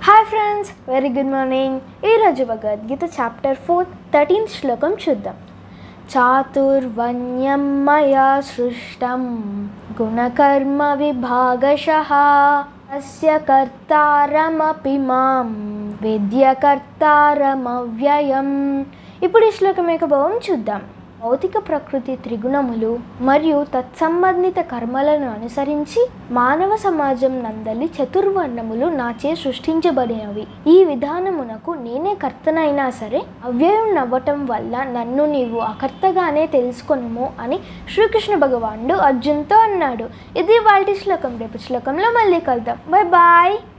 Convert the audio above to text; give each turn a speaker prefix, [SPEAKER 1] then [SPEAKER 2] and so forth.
[SPEAKER 1] hi friends very good morning ఈరోజు Bhagavad Gita chapter four thirteenth శ్లోకం చూద్దాం చాతుర్వణ్యం మయా సృష్టం గుణకర్మ విభాగశః అస్య కర్తారమపి మాం విద్య కర్తారమవ్యయం ఇప్పుడు ఈ శ్లోకం యొక్క భావం చూద్దాం భౌతిక ప్రకృతి త్రిగుణములు మరియు తత్సంబంధిత కర్మలను అనుసరించి మానవ సమాజం నందలి చతుర్వర్ణములు నాచే సృష్టించబడినవి ఈ విధానమునకు నేనే కర్తనైనా సరే అవ్యయం నవ్వటం వల్ల నన్ను నీవు అకర్తగానే తెలుసుకొనుము అని శ్రీకృష్ణ భగవానుడు అర్జున్తో అన్నాడు ఇది వాళ్ళ శ్లోకం రేపు శ్లోకంలో మళ్ళీ కలుద్దాం బాయ్ బాయ్